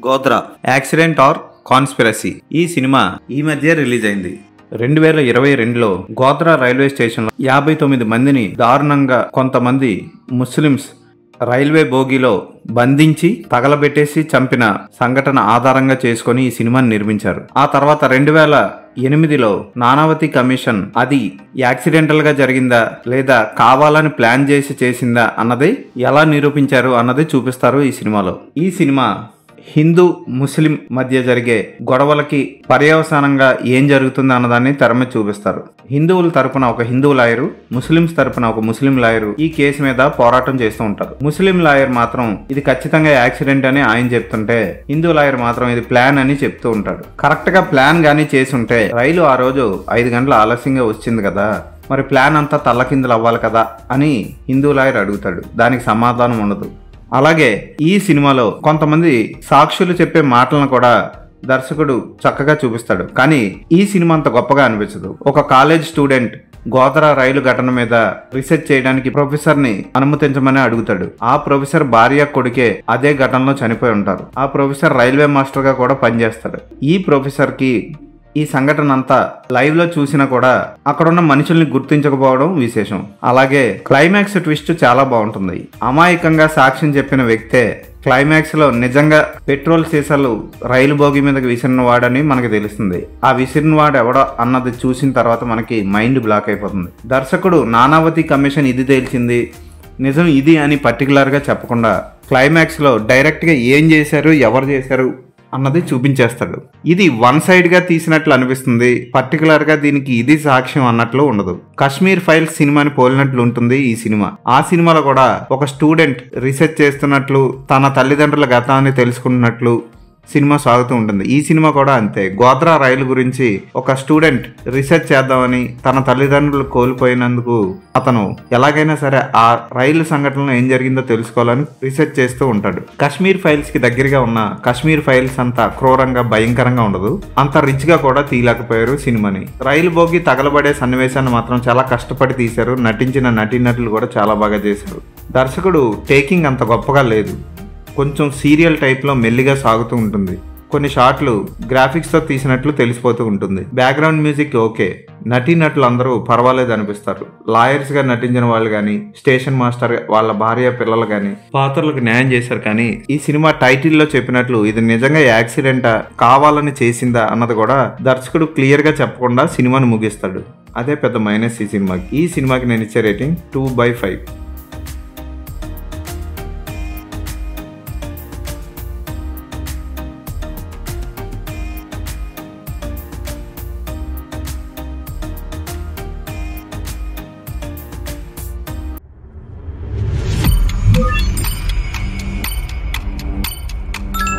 Godhra accident or conspiracy ఈ cinema ఈ మధ్య రిలీజ్ అయింది రెండు వేల ఇరవై రెండులో గోద్రా రైల్వే స్టేషన్లో యాభై తొమ్మిది మందిని దారుణంగా కొంతమంది ముస్లిమ్స్ రైల్వే బోగిలో బంధించి తగలబెట్టేసి చంపిన సంఘటన ఆధారంగా చేసుకొని ఈ సినిమాని నిర్మించారు ఆ తర్వాత రెండు వేల ఎనిమిదిలో నానావతి కమిషన్ అది యాక్సిడెంటల్ గా జరిగిందా లేదా కావాలని ప్లాన్ చేసి చేసిందా అన్నది ఎలా నిరూపించారు అన్నది చూపిస్తారు ఈ సినిమాలో ఈ సినిమా హిందూ ముస్లిం మధ్య జరిగే గొడవలకి పర్యవసానంగా ఏం జరుగుతుంది అన్నదాన్ని తెర మీద చూపిస్తారు హిందువుల తరపున ఒక హిందూ లాయరు ముస్లిమ్స్ తరపున ఒక ముస్లిం లాయరు ఈ కేసు మీద పోరాటం చేస్తూ ఉంటారు ముస్లిం లాయర్ మాత్రం ఇది ఖచ్చితంగా యాక్సిడెంట్ అని ఆయన చెప్తుంటే హిందూ లాయర్ మాత్రం ఇది ప్లాన్ అని చెప్తూ ఉంటాడు కరెక్ట్ గా ప్లాన్ గానీ చేసి ఉంటే రైలు ఆ రోజు ఐదు గంటల ఆలస్యంగా వచ్చింది కదా మరి ప్లాన్ అంతా తల్లకిందులు అవ్వాలి కదా అని హిందూ లాయర్ అడుగుతాడు దానికి సమాధానం ఉండదు అలాగే ఈ సినిమాలో కొంతమంది సాక్షులు చెప్పే మాటలను కూడా దర్శకుడు చక్కగా చూపిస్తాడు కానీ ఈ సినిమా అంత గొప్పగా అనిపించదు ఒక కాలేజ్ స్టూడెంట్ గోదర రైలు ఘటన మీద రీసెర్చ్ చేయడానికి ప్రొఫెసర్ ని అనుమతించమని అడుగుతాడు ఆ ప్రొఫెసర్ భార్య కొడుకే అదే ఘటనలో చనిపోయి ఉంటారు ఆ ప్రొఫెసర్ రైల్వే మాస్టర్ గా కూడా పనిచేస్తాడు ఈ ప్రొఫెసర్ కి ఈ సంఘటన అంతా లైవ్ లో చూసినా కూడా అక్కడున్న మనుషుల్ని గుర్తించకపోవడం విశేషం అలాగే క్లైమాక్స్ ట్విస్ట్ చాలా బాగుంటుంది అమాయకంగా సాక్ష్యం చెప్పిన వ్యక్తే క్లైమాక్స్ లో నిజంగా పెట్రోల్ సీసాలు రైలు బోగి మీదకి విసిరిన వాడని మనకి తెలుస్తుంది ఆ విసిరిన వాడు ఎవడో అన్నది చూసిన తర్వాత మనకి మైండ్ బ్లాక్ అయిపోతుంది దర్శకుడు నానావతి కమిషన్ ఇది తేల్చింది నిజం ఇది అని పర్టికులర్గా చెప్పకుండా క్లైమాక్స్లో డైరెక్ట్గా ఏం చేశారు ఎవరు చేశారు అన్నది చూపించేస్తాడు ఇది వన్ సైడ్ గా తీసినట్లు అనిపిస్తుంది పర్టికులర్ గా దీనికి ఇది సాక్ష్యం అన్నట్లు ఉండదు కశ్మీర్ ఫైల్స్ సినిమాని పోలినట్లు ఉంటుంది ఈ సినిమా ఆ సినిమాలో కూడా ఒక స్టూడెంట్ రీసెర్చ్ చేస్తున్నట్లు తన తల్లిదండ్రుల గతాన్ని తెలుసుకున్నట్లు సినిమా సాగుతూ ఉంటుంది ఈ సినిమా కూడా అంతే గోద్రా రైలు గురించి ఒక స్టూడెంట్ రీసెర్చ్ చేద్దామని తన తల్లిదండ్రులు కోల్పోయినందుకు అతను ఎలాగైనా సరే ఆ రైలు సంఘటనలో ఏం జరిగిందో తెలుసుకోవాలని రీసెర్చ్ చేస్తూ ఉంటాడు కశ్మీర్ ఫైల్స్ కి దగ్గరగా ఉన్న కశ్మీర్ ఫైల్స్ అంత క్రూరంగా భయంకరంగా ఉండదు అంత రిచ్ గా కూడా తీయలేకపోయారు సినిమాని రైలు బోగి తగలబడే సన్నివేశాన్ని మాత్రం చాలా కష్టపడి తీశారు నటించిన నటీనటులు కూడా చాలా బాగా చేశారు దర్శకుడు టేకింగ్ అంత గొప్పగా లేదు కొంచెం సీరియల్ టైప్లో మెల్లిగా సాగుతూ ఉంటుంది కొన్ని షాట్లు గ్రాఫిక్స్తో తీసినట్లు తెలిసిపోతూ ఉంటుంది బ్యాక్గ్రౌండ్ మ్యూజిక్ ఓకే నటీనటులు అందరూ పర్వాలేదు అనిపిస్తారు లాయర్స్గా నటించిన వాళ్ళు కానీ స్టేషన్ మాస్టర్ వాళ్ళ భార్య పిల్లలు కానీ పాత్రలకు న్యాయం చేశారు కానీ ఈ సినిమా టైటిల్లో చెప్పినట్లు ఇది నిజంగా యాక్సిడెంటా కావాలని చేసిందా అన్నది కూడా దర్శకుడు క్లియర్గా చెప్పకుండా సినిమాను ముగిస్తాడు అదే పెద్ద మైనస్ ఈ సినిమాకి ఈ సినిమాకి నేను ఇచ్చే రేటింగ్ టూ బై ఫైవ్